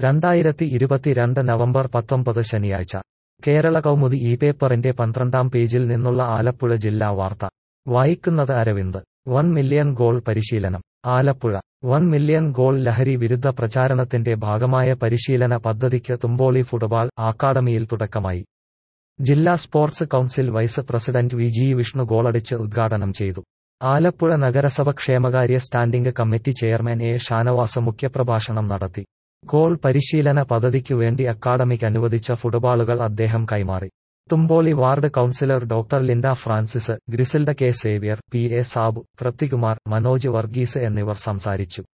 രണ്ടായിരത്തി ഇരുപത്തിരണ്ട് നവംബർ പത്തൊമ്പത് ശനിയാഴ്ച കേരള കൗമുദി ഈ പേപ്പറിന്റെ പന്ത്രണ്ടാം പേജിൽ നിന്നുള്ള ആലപ്പുഴ ജില്ലാ വാർത്ത വായിക്കുന്നത് അരവിന്ദ് വൺ മില്യൺ ഗോൾ പരിശീലനം ആലപ്പുഴ വൺ മില്യൺ ഗോൾ ലഹരി വിരുദ്ധ പ്രചാരണത്തിന്റെ ഭാഗമായ പരിശീലന പദ്ധതിക്ക് തുമ്പോളി ഫുട്ബോൾ അക്കാദമിയിൽ തുടക്കമായി ജില്ലാ sports council vice president V G Vishnu ഗോളടിച്ച് ഉദ്ഘാടനം ചെയ്തു ആലപ്പുഴ നഗരസഭ ക്ഷേമകാര്യ standing committee chairman A Shanavas മുഖ്യപ്രഭാഷണം നടത്തി ഗോൾ പരിശീലന പദ്ധതിക്കു വേണ്ടി അക്കാദമിക്ക് അനുവദിച്ച ഫുട്ബോളുകൾ അദ്ദേഹം കൈമാറി Thumpoly ward councillor doctor Linda Francis Griselda K Xavier P A Sabu Thripthikumar Manoj Varghese എന്നിവർ സംസാരിച്ചു